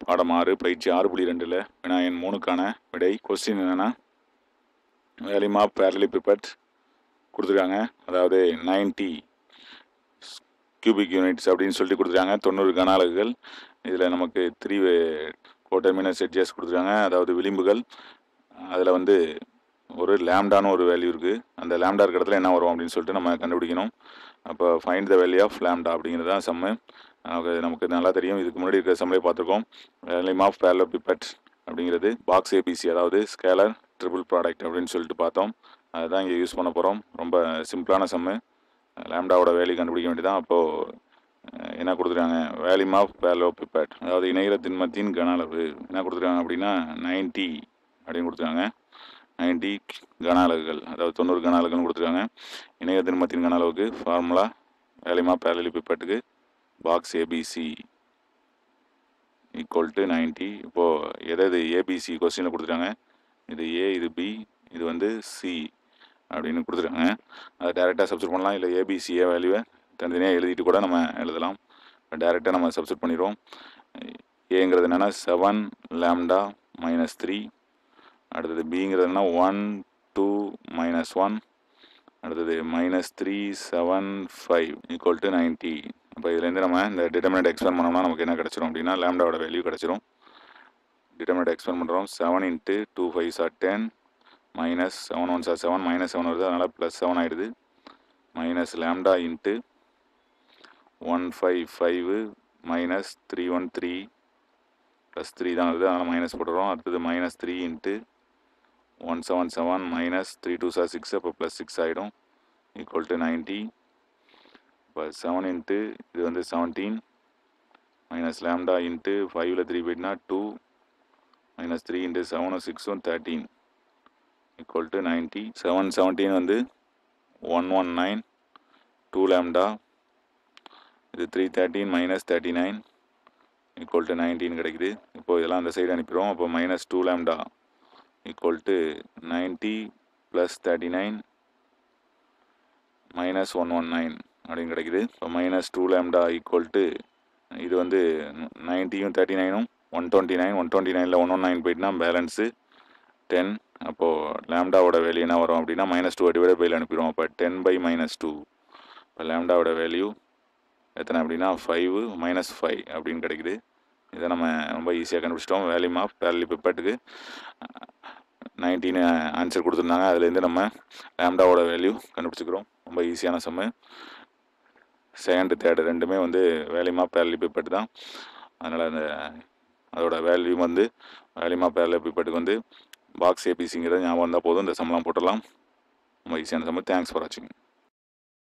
பாடம் ஆறு பயிற்சி ஆறு புள்ளி ரெண்டில் வினாயன் மூணுக்கான விடை கொஸ்டின் என்னென்னா வேல்யூம் ஆஃப் பேரலி பிப்பட் கொடுத்துருக்காங்க அதாவது நைன்ட்டி கியூபிக் யூனிட்ஸ் அப்படின்னு சொல்லிட்டு கொடுத்துருக்காங்க தொண்ணூறு கன அலகுகள் இதில் நமக்கு த்ரீ கோட்டர்மினஸ் எட்ஜஸ் கொடுத்துருக்காங்க அதாவது விளிம்புகள் அதில் வந்து ஒரு லேம்டான்னு ஒரு வேல்யூ இருக்குது அந்த லேம்டா இருக்கிற இடத்துல என்ன வரும் அப்படின்னு சொல்லிட்டு நம்ம கண்டுபிடிக்கணும் அப்போ find the value of lambda அப்படிங்கிறது தான் சம்மு நமக்கு நமக்கு நல்லா தெரியும் இதுக்கு முன்னாடி இருக்கிற சம்மிலே பார்த்துருக்கோம் வேல்யூம் ஆஃப் பேரலோ பிப்பட் அப்படிங்கிறது பாக்ஸ் ஏபிசி அதாவது ஸ்கேலர் ட்ரிபிள் ப்ராடக்ட் அப்படின்னு சொல்லிட்டு பார்த்தோம் அதுதான் இங்கே யூஸ் பண்ண போகிறோம் ரொம்ப சிம்பிளான சம்மு லேம்டாவோட வேல்யூ கண்டுபிடிக்க வேண்டியதான் அப்போது என்ன கொடுத்துருக்காங்க வேல்யூம் ஆஃப் பேலோ பிப்பட் அதாவது இணைகிற திண்மத்தின் கன அளவு என்ன கொடுத்துருக்காங்க அப்படின்னா நைன்ட்டி அப்படின்னு கொடுத்துருக்காங்க நைன்ட்டி கன அலகுகள் அதாவது தொண்ணூறு கன அலகுகள்னு கொடுத்துருக்காங்க இணைய திண்மத்தின் கன அளவுக்கு ஃபார்முலா வேல்யூம் ஆஃப் பேரலி பிப்பட்டுக்கு box ABC equal to ninety இப்போது எதை இது ஏபிசி கொஸ்டினில் கொடுத்துருக்காங்க இது ஏ இது பி இது வந்து சி அப்படின்னு கொடுத்துருக்காங்க அதை டேரெக்டாக சப்ஸ்ட் பண்ணலாம் இல்லை ஏபிசிஏ வேல்யூவை தனித்தனியாக எழுதிட்டு கூட நம்ம எழுதலாம் டேரெக்டாக நம்ம சப்ஸ்ட் பண்ணிடுவோம் ஏங்கிறது என்னென்னா செவன் லேம்டா மைனஸ் த்ரீ அடுத்தது பிங்கிறது என்ன ஒன் டூ மைனஸ் ஒன் அடுத்தது minus three seven five equal to ninety அப்போ இதுலேருந்து நம்ம இந்த டிட்டர்மினேட் எக்ஸ்பேண்ட் பண்ணோம்னா நமக்கு என்ன கிடச்சிரும் அப்படின்னா லேம்டாவோட வேல்யூ கிடச்சிரும் டிட்டர்மினேட் எக்ஸ்பேண்ட் பண்ணுறோம் seven into two five sir ten minus seven one sir seven minus seven வருது அதனால் ப்ளஸ் செவன் ஆகிடுது minus lambda into one five five minus three one three plus three தான் வருது அதனால் மைனஸ் போட்டுறோம் அடுத்தது minus three into one seven seven minus three two sir six அப்போ plus six ஆகிடும் ஈக்குவல் டு நைன்ட்டி இப்போ seven into இது வந்து செவன்டீன் மைனஸ் லேம்டா இன்ட்டு ஃபைவ்ல த்ரீ போயிட்னா டூ மைனஸ் த்ரீ இன்ட்டு செவனும் சிக்ஸும் thirteen equal to ninety seven seventeen வந்து one one nine two lambda இது three thirteen minus thirty nine equal to nineteen கிடைக்குது இப்போ இதெல்லாம் அந்த சைடு அனுப்பிடுவோம் அப்போ minus two lambda equal to ninety plus thirty nine minus one one nine அப்படின்னு கிடைக்குது இப்போ minus two lambda equal to இது வந்து நைன்ட்டியும் தேர்ட்டி நைனும் one twenty nine one twenty நைனில் ஒன் ஒன் நைன் போயிட்டுனா பேலன்ஸு டென் அப்போது லேம்டாவோட வேல்யூ என்ன வரும் அப்படின்னா மைனஸ் டூ டிவைட் பையில் அனுப்பிடுவோம் அப்போ டென் பை மைனஸ் டூ இப்போ லேம்டாவோட வேல்யூ எத்தனை அப்படின்னா ஃபைவ் மைனஸ் ஃபைவ் அப்படின்னு கிடைக்குது இதை நம்ம ரொம்ப ஈஸியாக கண்டுபிடிச்சிட்டோம் வேல்யூம் ஆஃப் பேரலி பிப்பட்டுக்கு நைன்டீன் ஆன்சர் கொடுத்துருந்தாங்க அதுலேருந்து நம்ம லேம்டாவோட வேல்யூ கண்டுபிடிச்சிக்கிறோம் ரொம்ப ஈஸியான சம்மு செகண்டு தேர்டு ரெண்டுமே வந்து வேல்யூம் ஆஃப் பேரலி பிப்பட் தான் அதனால் அந்த அதோட வேல்யூ வந்து வேல்யூம் ஆஃப் பேரலி பிப்பட்டுக்கு வந்து பாக்ஸ் ஏபிசிங்கிறத ஞாபகம் இருந்தால் போதும் இந்த சம்லாம் போட்டுடலாம் ரொம்ப ஈஸியான சம்மு தேங்க்ஸ் ஃபார் வாட்சிங்